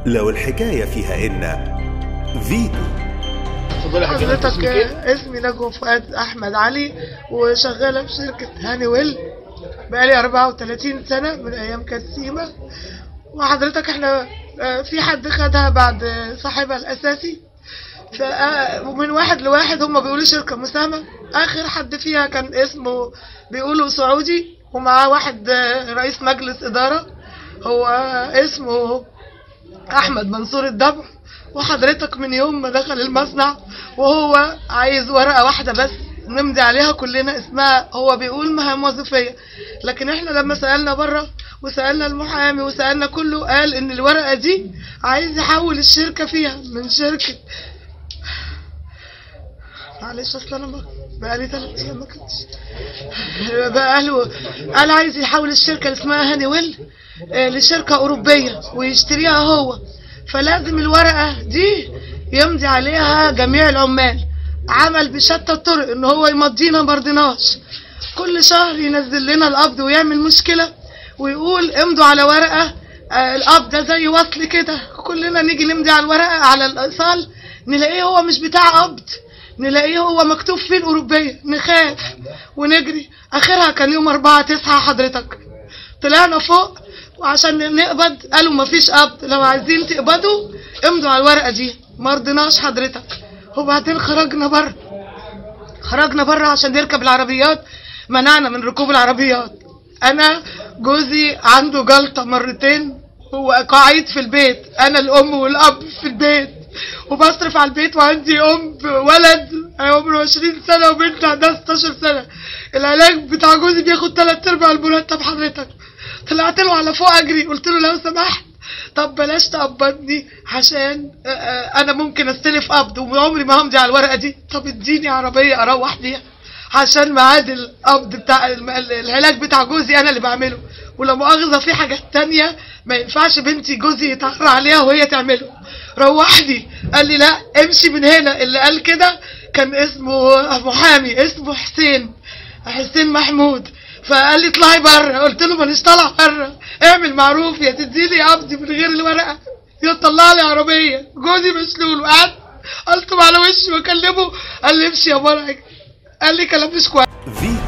لو الحكاية فيها إن فيتو اتفضلي يا حاجة حضرتك اسمك ايه؟ اسمي نجوى فؤاد احمد علي وشغاله في شركه هاني ويل بقالي 34 سنه من ايام كسيمه وحضرتك احنا آه، في حد خدها بعد صاحبها الاساسي ف- آه، ومن واحد لواحد هم بيقولوا شركه مساهمه اخر حد فيها كان اسمه بيقولوا سعودي ومعاه واحد آه، رئيس مجلس اداره هو اسمه احمد منصور الدبع وحضرتك من يوم ما دخل المصنع وهو عايز ورقه واحده بس نمضي عليها كلنا اسمها هو بيقول مهام وظيفيه لكن احنا لما سالنا بره وسالنا المحامي وسالنا كله قال ان الورقه دي عايز يحول الشركه فيها من شركه معلش اصل انا ما- بقالي ثلاث ايام ما كنتش بقى له قال عايز يحول الشركه اللي اسمها هاني ويل آه، لشركه اوروبيه ويشتريها هو فلازم الورقه دي يمضي عليها جميع العمال عمل بشتى الطرق ان هو يمضينا مرضناش كل شهر ينزل لنا القبض ويعمل مشكله ويقول امضوا على ورقه آه، القبض ده زي وصل كده كلنا نيجي نمضي على الورقه على الايصال نلاقيه هو مش بتاع قبض نلاقيه هو مكتوب فيه الأوروبية نخاف ونجري آخرها كان يوم أربعة تسعة حضرتك طلعنا فوق وعشان نقبض قالوا مفيش قبض لو عايزين تقبضوا امضوا على الورقة دي مرضناش حضرتك وبعدين خرجنا بره خرجنا بره عشان نركب العربيات منعنا من ركوب العربيات انا جوزي عنده جلطة مرتين هو قاعد في البيت انا الام والاب في البيت وبصرف على البيت وعندي ام ولد عمره 20 سنه وبنت عندها 16 سنه العلاج بتاع جوزي بياخد تلات ارباع المرتب حضرتك طلعت له على فوق اجري قلت له لو سمحت طب بلاش تقبضني عشان آه، آه، انا ممكن استلف قبض وعمري ما همضي على الورقه دي طب اديني عربيه اروح بيها عشان ميعاد القبض بتاع الم- ال- العلاج بتاع جوزي انا اللي بعمله ولو مؤاخذه في حاجات تانية ما ينفعش بنتي جوزي يتعرى عليها وهي تعمله روحني قال لي لا امشي من هنا اللي قال كده كان اسمه محامي اسمه حسين حسين محمود فقال لي اطلعي بره قلت له مانيش طالع بره اعمل معروف يا تديني قبضي من غير الورقه يا تطلع لي عربيه جوزي مشلول وقعدت قلت على وشي واكلمه قال لي امشي يا مرعي قال لي كلام مش كويس فيتو